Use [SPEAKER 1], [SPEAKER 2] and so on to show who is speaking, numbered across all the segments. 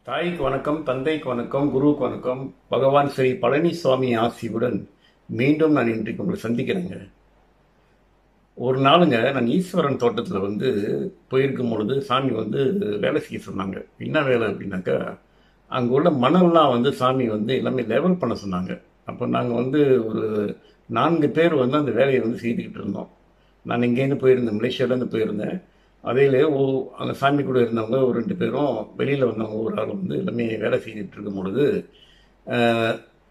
[SPEAKER 1] தாய்க்கு வணக்கம் தந்தைக்கு வணக்கம் குருவுக்கு வணக்கம் பகவான் ஸ்ரீ பழனிசுவாமி ஆசியுடன் மீண்டும் நான் இன்றைக்கு உங்களை சந்திக்கிறேங்க ஒரு நாளுங்க நான் ஈஸ்வரன் தோட்டத்தில் வந்து போயிருக்கும் பொழுது சாமி வந்து வேலை செய்ய சொன்னாங்க என்ன வேலை அப்படின்னாக்கா அங்கே உள்ள மணல்லாம் வந்து சாமி வந்து எல்லாமே லெவல் பண்ண சொன்னாங்க அப்போ நாங்கள் வந்து ஒரு நான்கு பேர் வந்து அந்த வேலையை வந்து செய்துக்கிட்டு இருந்தோம் நான் இங்கேருந்து போயிருந்தேன் மலேசியாவிலேருந்து போயிருந்தேன் அதையிலே ஓ அந்த சாமி கூட இருந்தவங்க ஒரு ரெண்டு பேரும் வெளியில் வந்தவங்க ஒரு ஆள் வந்து எல்லாமே வேலை செய்துட்டு இருக்கும் பொழுது அஹ்,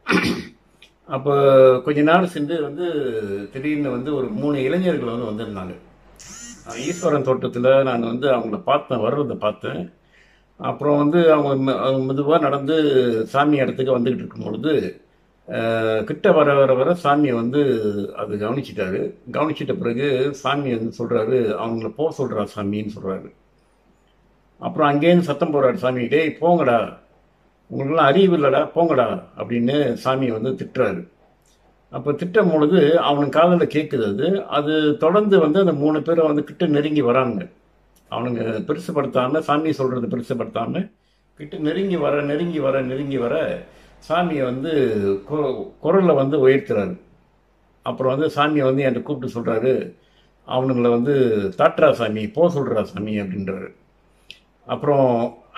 [SPEAKER 1] அப்போ கொஞ்ச நாள் சென்று வந்து திடீர்னு வந்து ஒரு மூணு இளைஞர்கள் வந்து வந்திருந்தாங்க அஹ் ஈஸ்வரன் தோட்டத்தில் நான் வந்து அவங்கள பார்த்தேன் வர்றதை பார்த்தேன் அப்புறம் வந்து அவங்க மெதுவாக நடந்து சாமி இடத்துக்கு வந்துக்கிட்டு இருக்கும் பொழுது அஹ், கிட்ட வர வர வர சாமியை வந்து அது கவனிச்சிட்டாரு கவனிச்சிட்ட பிறகு சாமி வந்து சொல்கிறாரு அவங்கள போக சொல்கிறா சாமின்னு சொல்கிறாரு அப்புறம் அங்கேருந்து சத்தம் போடுறாரு சாமி டேய் போங்கடா உங்களுக்கெல்லாம் அறிவு இல்லடா போங்கடா அப்படின்னு சாமியை வந்து திட்டுறாரு அப்போ திட்டும் பொழுது அவனுக்கு காதில் கேட்குது அது அது தொடர்ந்து வந்து அந்த மூணு பேரை வந்து கிட்ட நெருங்கி வராங்க அவனுங்க பெருசுப்படுத்தாம சாமி சொல்றது பெருசுப்படுத்தாம கிட்ட நெருங்கி வர நெருங்கி வர நெருங்கி வர சாமியை வந்து கு- குரல்ல வந்து உயர்த்துறாரு அப்புறம் வந்து சாமியை வந்து என்கிட்ட கூப்பிட்டு சொல்றாரு அவனுங்களை வந்து தாட்ரா சாமி போ சொல்றா சாமி அப்படின்றாரு அப்புறம்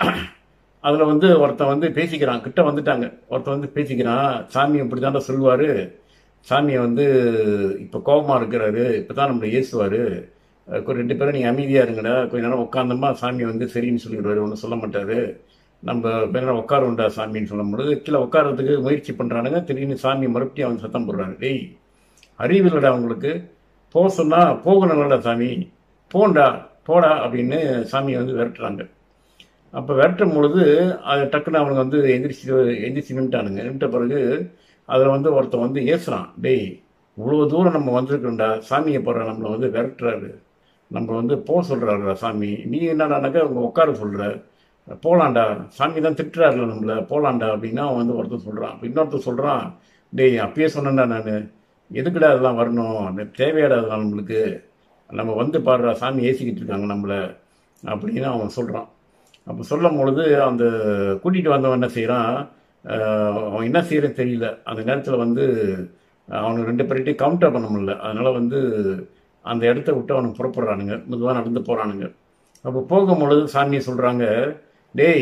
[SPEAKER 1] அதில் வந்து ஒருத்தன் வந்து பேசிக்கிறான் கிட்ட வந்துட்டாங்க ஒருத்தன் வந்து பேசிக்கிறான் சாமி இப்படி தாண்டா சொல்லுவார் சாமியை வந்து இப்போ கோபமாக இருக்கிறாரு இப்போ தான் நம்மளை ஏசுவார் ரெண்டு பேரும் நீங்கள் அமைதியாக இருங்கடா கொஞ்ச நேரம் உட்காந்தோமா சாமி வந்து சரின்னு சொல்லிடுவாரு ஒன்றும் சொல்ல மாட்டாரு நம்ம கொஞ்ச நேரம் உட்கார உண்டா சாமின்னு சொல்லும் பொழுது கீழே உட்காரத்துக்கு முயற்சி பண்ணுறானுங்க திடீர்னு சாமி மறுபடியும் அவன் சத்தம் போடுறாரு டேய் அறிவில்லடா உங்களுக்கு போக சொன்னா போகணும்லடா சாமி போண்டா போடா அப்படின்னு சாமியை வந்து விரட்டுறாங்க அப்போ விரட்டும் பொழுது அது டக்குன்னு அவனுங்க வந்து எந்திரிச்சு எந்திரிச்சு நின்ட்டானுங்க நின்ட்ட பிறகு அதில் வந்து ஒருத்தன் வந்து ஏசுறான் டேய் இவ்வளோ தூரம் நம்ம வந்திருக்கோம்டா சாமியை போடுற நம்மளை வந்து விரட்டுறாரு நம்ம வந்து போக சொல்கிறாருடா சாமி நீ என்னடானாக்கா உங்க உட்கார சொல்கிற போலாம்டா சாமி தான் திட்டுறாருல நம்மள போலாம்டா அப்படின்னா அவன் வந்து ஒருத்தன் சொல்கிறான் அப்ப இன்னொருத்தன் சொல்கிறான் டேய் அப்பயே சொன்னேன்டா நான் எதுக்குடா அதெல்லாம் வரணும் அது தேவையாடா அதெல்லாம் நம்மளுக்கு நம்ம வந்து பாடுறா சாமி ஏசிக்கிட்டு இருக்காங்க நம்மள அப்படின்னு அவன் சொல்கிறான் அப்போ சொல்லும் பொழுது அந்த கூட்டிகிட்டு வந்தவன் என்ன செய்கிறான் அவன் என்ன செய்யறன்னு தெரியல அந்த நேரத்தில் வந்து அவனுக்கு ரெண்டு பேர்கிட்டையும் கவுண்டர் பண்ண முடியல அதனால வந்து அந்த இடத்த விட்டு அவனுக்கு புறப்படுறானுங்க மெதுவாக நடந்து போகிறானுங்க அப்போ போகும் பொழுது சாமியை சொல்கிறாங்க டேய்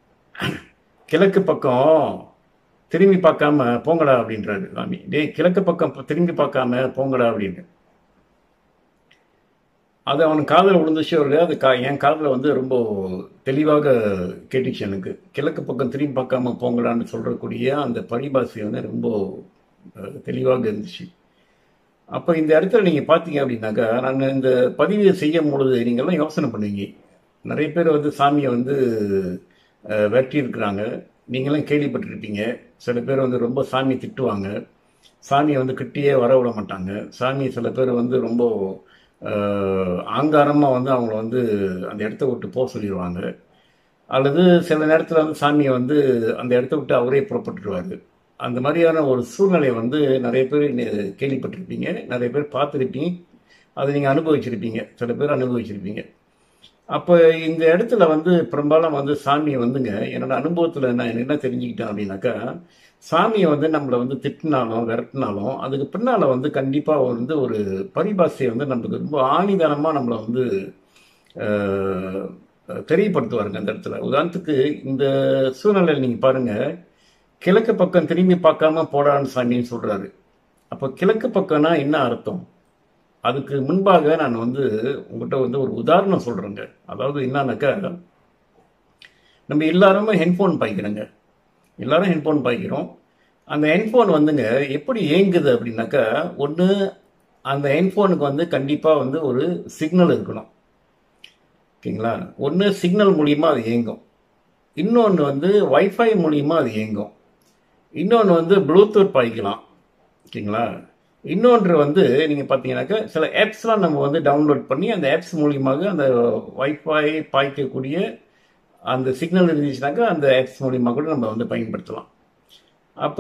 [SPEAKER 1] கிழக்கு பக்கம் திரும்பி பார்க்காம போங்கடா அப்படின்றாரு சாமி டேய் கிழக்கு பக்கம் திரும்பி பார்க்காம போங்கடா அப்படின்னு அது அவன் காதில் விழுந்துச்சோ இல்லையா அது கா என் காதில் வந்து ரொம்ப தெளிவாக கேட்டுச்சு எனக்கு கிழக்கு பக்கம் திரும்பி பார்க்காம போங்கடான்னு சொல்றக்கூடிய அந்த பரிபாஷை வந்து ரொம்ப அஹ், தெளிவாக இருந்துச்சு அப்போ இந்த இடத்துல நீங்கள் பார்த்தீங்க அப்படின்னாக்கா நான் இந்த பதிவு செய்யும் பொழுது நீங்கள்லாம் யோசனை பண்ணுவீங்க நிறைய பேர் வந்து சாமியை வந்து அஹ், வெட்டி இருக்கிறாங்க நீங்களும் கேள்விப்பட்டிருப்பீங்க சில பேர் வந்து ரொம்ப சாமி திட்டுவாங்க சாமியை வந்து கிட்டியே வர விட மாட்டாங்க சாமி சில பேர் வந்து ரொம்ப ஆங்காரமாக வந்து அவங்கள வந்து அந்த இடத்த விட்டு போக சொல்லிடுவாங்க அல்லது சில நேரத்தில் வந்து சாமியை வந்து அந்த இடத்த விட்டு அவரே புறப்பட்டுருவாரு அந்த மாதிரியான ஒரு சூழ்நிலை வந்து நிறைய பேர் நே- கேள்விப்பட்டிருப்பீங்க நிறைய பேர் பார்த்துருப்பீங்க அதை நீங்கள் அனுபவிச்சிருப்பீங்க சில பேர் அனுபவிச்சிருப்பீங்க அப்போ இந்த இடத்துல வந்து பெரும்பாலும் வந்து சாமியை வந்துங்க என்னோட அனுபவத்தில் நான் என்ன தெரிஞ்சுக்கிட்டேன் அப்படின்னாக்கா சாமியை வந்து நம்மளை வந்து திட்டினாலும் விரட்டினாலும் அதுக்கு பின்னால் வந்து கண்டிப்பாக வந்து ஒரு பரிபாஷையை வந்து நம்மளுக்கு ரொம்ப ஆணிதனமாக நம்மளை வந்து அஹ், தெரியப்படுத்துவாருங்க அந்த இடத்துல உதாரணத்துக்கு இந்த சூழ்நிலையில் நீங்கள் பாருங்கள் கிழக்கு பக்கம் திரும்பி பார்க்காம போடான்னு சாமின்னு சொல்கிறாரு அப்போ கிழக்கு பக்கம்னா என்ன அர்த்தம் அதுக்கு முன்பாக நான் வந்து உங்கள்கிட்ட வந்து ஒரு உதாரணம் சொல்கிறேங்க அதாவது என்னன்னாக்கா நம்ம எல்லாருமே ஹெட்ஃபோன் பாய்க்கிறோங்க எல்லாரும் ஹெட்ஃபோன் பாய்க்கிறோம் அந்த ஹெட்ஃபோன் வந்துங்க எப்படி இயங்குது அப்படின்னாக்கா ஒன்று அந்த ஹெட்ஃபோனுக்கு வந்து கண்டிப்பாக வந்து ஒரு சிக்னல் இருக்கணும் ஓகேங்களா ஒன்று சிக்னல் மூலியமாக அது இயங்கும் இன்னொன்று வந்து வைஃபை மூலியமாக அது இயங்கும் இன்னொன்று வந்து ப்ளூடூத் பாய்க்கலாம் ஓகேங்களா இன்னொன்று வந்து நீங்கள் பார்த்தீங்கன்னாக்கா சில ஆப்ஸ்லாம் நம்ம வந்து டவுன்லோட் பண்ணி அந்த ஆப்ஸ் மூலியமாக அந்த வைஃபை பாய்க்கக்கூடிய அந்த சிக்னல் இருந்துச்சுனாக்கா அந்த ஆப்ஸ் மூலியமாக கூட நம்ம வந்து பயன்படுத்தலாம் அப்போ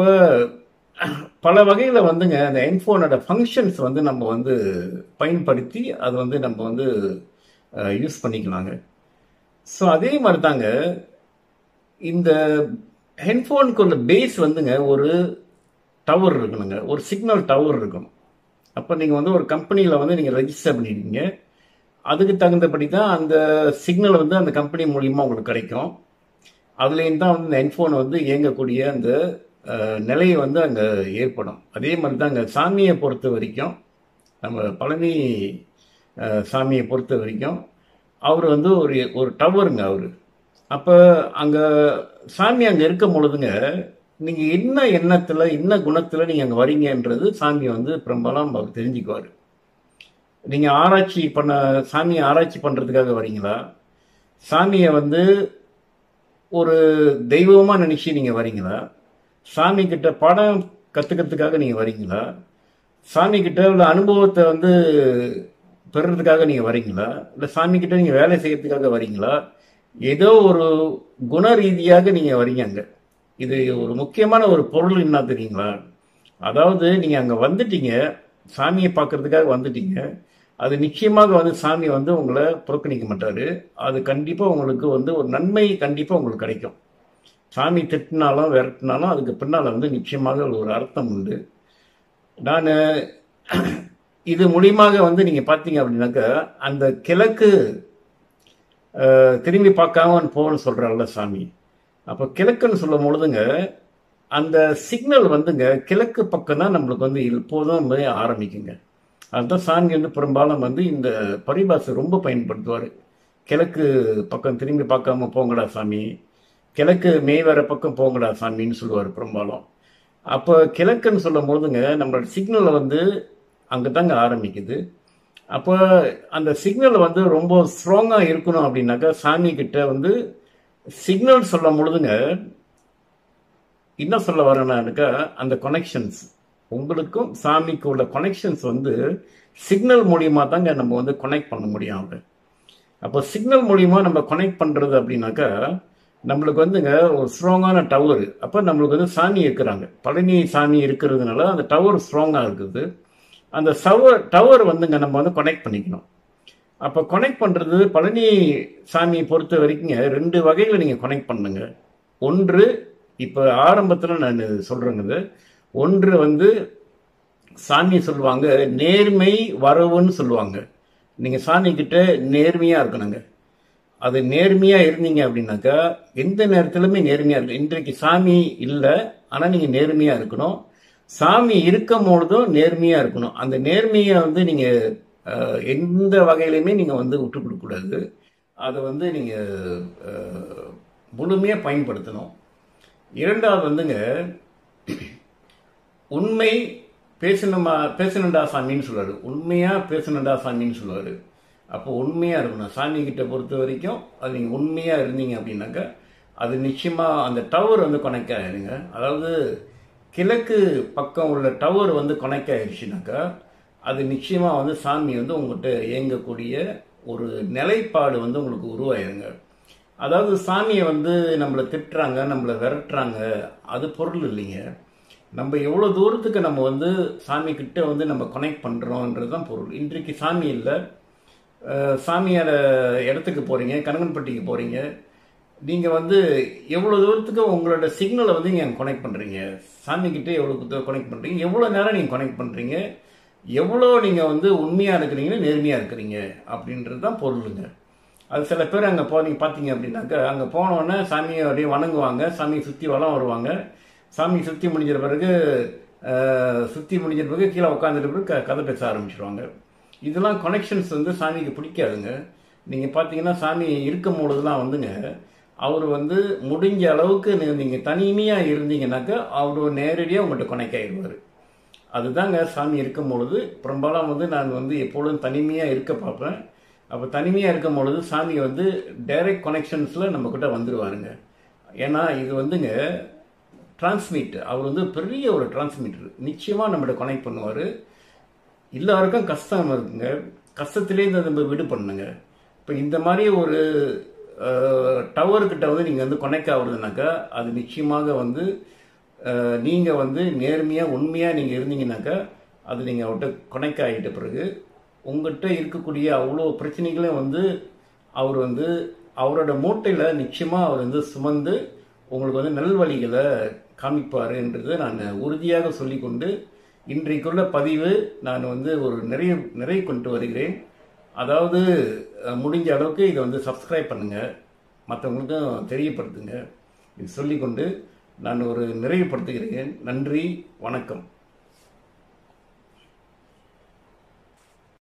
[SPEAKER 1] பல வகையில் வந்துங்க அந்த ஹெட்ஃபோனோட ஃபங்க்ஷன்ஸ் வந்து நம்ம வந்து பயன்படுத்தி அது வந்து நம்ம வந்து யூஸ் பண்ணிக்கலாங்க ஸோ அதே மாதிரி தாங்க இந்த ஹெட்ஃபோனுக்கு உள்ள பேஸ் வந்துங்க ஒரு டவர் இருக்கணுங்க ஒரு சிக்னல் டவர் இருக்கணும் அப்போ நீங்கள் வந்து ஒரு கம்பெனியில் வந்து நீங்கள் ரெஜிஸ்டர் பண்ணிடுவீங்க அதுக்கு தகுந்தபடி தான் அந்த சிக்னல் வந்து அந்த கம்பெனி மூலியமாக உங்களுக்கு கிடைக்கும் அதுலேயும் தான் வந்து இந்த ஹெட்ஃபோன் வந்து இயங்கக்கூடிய அந்த அஹ், நிலை வந்து அங்கே ஏற்படும் அதே மாதிரி தான் அங்கே சாமியை பொறுத்த வரைக்கும் நம்ம பழனி அஹ், சாமியை பொறுத்த வரைக்கும் அவர் வந்து ஒரு ஒரு டவருங்க அவர் அப்போ அங்கே சாமி அங்கே இருக்கும் பொழுதுங்க நீங்கள் என்ன எண்ணத்தில் என்ன குணத்தில் நீங்கள் அங்கே வரீங்கன்றது சாமி வந்து பெரும்பாலும் அவர் தெரிஞ்சுக்குவார் நீங்கள் ஆராய்ச்சி பண்ண சாமியை ஆராய்ச்சி பண்ணுறதுக்காக வரீங்களா சாமியை வந்து ஒரு தெய்வமாக நினச்சி நீங்கள் வரீங்களா சாமி கிட்ட பாடம் கற்றுக்கிறதுக்காக நீங்கள் வரீங்களா சாமி கிட்ட உள்ள அனுபவத்தை வந்து பெறுறதுக்காக நீங்கள் வரீங்களா இல்லை சாமி கிட்ட நீங்கள் வேலை செய்யறதுக்காக வரீங்களா ஏதோ ஒரு குண ரீதியாக நீங்கள் வரீங்க அங்கே இது ஒரு முக்கியமான ஒரு பொருள் என்ன தெரியுங்களா அதாவது நீங்கள் அங்கே வந்துட்டீங்க சாமியை பார்க்கறதுக்காக வந்துட்டீங்க அது நிச்சயமாக வந்து சாமி வந்து உங்களை புறக்கணிக்க மாட்டாரு அது கண்டிப்பாக உங்களுக்கு வந்து ஒரு நன்மை கண்டிப்பாக உங்களுக்கு கிடைக்கும் சாமி திட்டினாலும் விரட்டினாலும் அதுக்கு பின்னால் வந்து நிச்சயமாக ஒரு அர்த்தம் உண்டு நான் இது மூலியமாக வந்து நீங்கள் பார்த்தீங்க அப்படின்னாக்கா அந்த கிழக்கு அஹ், திரும்பி பார்க்காம போகணும்னு சொல்கிறாள்ல சாமி அப்போ கிழக்குன்னு சொல்லும் பொழுதுங்க அந்த சிக்னல் வந்துங்க கிழக்கு பக்கம் தான் நம்மளுக்கு வந்து இப்போதும் வந்து ஆரம்பிக்குங்க அதுதான் சாமி வந்து பெரும்பாலும் வந்து இந்த பரிபாசை ரொம்ப பயன்படுத்துவார் கிழக்கு பக்கம் திரும்பி பார்க்காம போங்கடா சாமி கிழக்கு மேய்வர பக்கம் போங்கடா சாமின்னு சொல்லுவார் பெரும்பாலும் அப்போ கிழக்குன்னு சொல்லும் போதுங்க நம்மளோட சிக்னலை வந்து அங்கே தாங்க ஆரம்பிக்குது அப்போ அந்த சிக்னல் வந்து ரொம்ப ஸ்ட்ராங்காக இருக்கணும் அப்படின்னாக்கா சாமி கிட்ட வந்து சிக்னல் சொல்லும் பொழுதுங்க என்ன சொல்ல வரேன்னாக்கா அந்த கனெக்ஷன்ஸ் உங்களுக்கும் சாமிக்கு உள்ள கனெக்ஷன்ஸ் வந்து சிக்னல் மூலியமா தாங்க நம்ம வந்து கனெக்ட் பண்ண முடியும் அவங்க அப்போ சிக்னல் மூலியமா நம்ம கனெக்ட் பண்றது அப்படின்னாக்கா நம்மளுக்கு வந்துங்க ஒரு ஸ்ட்ராங்கான டவர் அப்போ நம்மளுக்கு வந்து சாமி இருக்கிறாங்க பழனி சாமி இருக்கிறதுனால அந்த டவர் ஸ்ட்ராங்காக இருக்குது அந்த சவர் டவர் வந்துங்க நம்ம வந்து கனெக்ட் பண்ணிக்கணும் அப்போ கனெக்ட் பண்ணுறது பழனி சாமியை பொறுத்த வரைக்குங்க ரெண்டு வகையில் நீங்கள் கனெக்ட் பண்ணுங்க ஒன்று இப்போ ஆரம்பத்தில் நான் சொல்கிறேங்க இது. ஒன்று வந்து சாமி சொல்லுவாங்க நேர்மை வரவுன்னு சொல்லுவாங்க நீங்கள் சாமி கிட்ட நேர்மையாக இருக்கணுங்க அது நேர்மையாக இருந்தீங்க அப்படின்னாக்கா எந்த நேரத்திலுமே நேர்மையாக இருக்கு இன்றைக்கு சாமி இல்லை ஆனால் நீங்கள் நேர்மையாக இருக்கணும் சாமி இருக்கும் பொழுதும் நேர்மையாக இருக்கணும் அந்த நேர்மையை வந்து நீங்கள் எந்த வகையிலுமே நீங்கள் வந்து விட்டு கொடுக்கக்கூடாது அதை வந்து நீங்கள் முழுமையாக பயன்படுத்தணும் இரண்டாவது வந்துங்க உண்மை பேசணுமா பேசணுண்டா சாமின்னு சொல்லுவாரு உண்மையா பேசணுண்டா சாமின்னு சொல்லுவாரு அப்போ உண்மையா இருக்கணும் சாமி கிட்ட பொறுத்த வரைக்கும் அது நீங்க உண்மையா இருந்தீங்க அப்படின்னாக்கா அது நிச்சயமா அந்த டவர் வந்து கனெக்ட் ஆயிருங்க அதாவது கிழக்கு பக்கம் உள்ள டவர் வந்து கனெக்ட் ஆயிடுச்சுனாக்கா அது நிச்சயமா வந்து சாமி வந்து உங்கள்கிட்ட இயங்கக்கூடிய ஒரு நிலைப்பாடு வந்து உங்களுக்கு உருவாயிருங்க அதாவது சாமியை வந்து நம்மளை திட்டுறாங்க நம்மளை விரட்டுறாங்க அது பொருள் இல்லைங்க நம்ம எவ்வளோ தூரத்துக்கு நம்ம வந்து சாமி கிட்ட வந்து நம்ம கனெக்ட் பண்ணுறோன்றது தான் பொருள் இன்றைக்கு சாமி இல்லை அஹ் சாமியார இடத்துக்கு போகிறீங்க கனகன்பட்டிக்கு போகிறீங்க நீங்கள் வந்து எவ்வளோ தூரத்துக்கு உங்களோட சிக்னலை வந்து நீங்கள் கனெக்ட் பண்ணுறீங்க சாமி கிட்ட எவ்வளோ கனெக்ட் பண்ணுறீங்க எவ்வளோ நேரம் நீங்கள் கனெக்ட் பண்ணுறீங்க எவ்வளோ நீங்கள் வந்து உண்மையாக இருக்கிறீங்க நேர்மையாக இருக்கிறீங்க அப்படின்றது தான் பொருளுங்க அது சில பேர் அங்கே போனீங்க பார்த்தீங்க அப்படின்னாக்கா அங்கே போனோடனே சாமியை அப்படியே வணங்குவாங்க சாமியை சுற்றி வளம் வருவாங்க சாமி சுற்றி முடிஞ்ச பிறகு சுற்றி முடிஞ்ச பிறகு கீழே உட்காந்துட்டு பிறகு க- கதை பேச ஆரம்பிச்சிருவாங்க இதெல்லாம் கனெக்ஷன்ஸ் வந்து சாமிக்கு பிடிக்காதுங்க நீங்கள் பார்த்தீங்கன்னா சாமி இருக்கும் பொழுதுலாம் வந்துங்க அவர் வந்து முடிஞ்ச அளவுக்கு நீங்கள் தனிமையாக இருந்தீங்கன்னாக்கா அவர் நேரடியாக உங்கள்கிட்ட கனெக்ட் ஆகிடுவார் அதுதாங்க சாமி இருக்கும் பொழுது பெரும்பாலும் வந்து நான் வந்து எப்பொழுதும் தனிமையாக இருக்க பார்ப்பேன் அப்போ தனிமையாக இருக்கும் பொழுது சாமி வந்து டைரக்ட் கனெக்ஷன்ஸில் நம்மக்கிட்ட வந்துடுவாருங்க ஏன்னா இது வந்துங்க டிரான்ஸ்மிட் அவர் வந்து பெரிய ஒரு டிரான்ஸ்மிட்டர் நிச்சயமாக நம்மகிட்ட கனெக்ட் பண்ணுவார் எல்லாருக்கும் கஷ்டம் இருக்குங்க கஷ்டத்திலேருந்து நம்ம விடு பண்ணுங்க இப்போ இந்த மாதிரி ஒரு டவர்கிட்ட வந்து நீங்கள் வந்து கனெக்ட் ஆகுறதுனாக்கா அது நிச்சயமாக வந்து நீங்கள் வந்து நேர்மையாக உண்மையாக நீங்கள் இருந்தீங்கன்னாக்கா அது நீங்கள் அவர்கிட்ட கனெக்ட் ஆகிட்ட பிறகு உங்கள்கிட்ட இருக்கக்கூடிய அவ்வளோ பிரச்சனைகளையும் வந்து அவர் வந்து அவரோட மூட்டையில் நிச்சயமாக அவர் வந்து சுமந்து உங்களுக்கு வந்து நல்வழிகளை காமிப்பார் என்றதை நான் உறுதியாக சொல்லிக்கொண்டு இன்றைக்குள்ள பதிவு நான் வந்து ஒரு நிறைய நிறைய கொண்டு வருகிறேன் அதாவது அஹ், முடிஞ்ச அளவுக்கு இதை வந்து சப்ஸ்கிரைப் பண்ணுங்கள் மற்றவங்களுக்கும் தெரியப்படுத்துங்க இது சொல்லிக்கொண்டு நான் ஒரு நிறைவுபடுத்துகிறேன் நன்றி வணக்கம்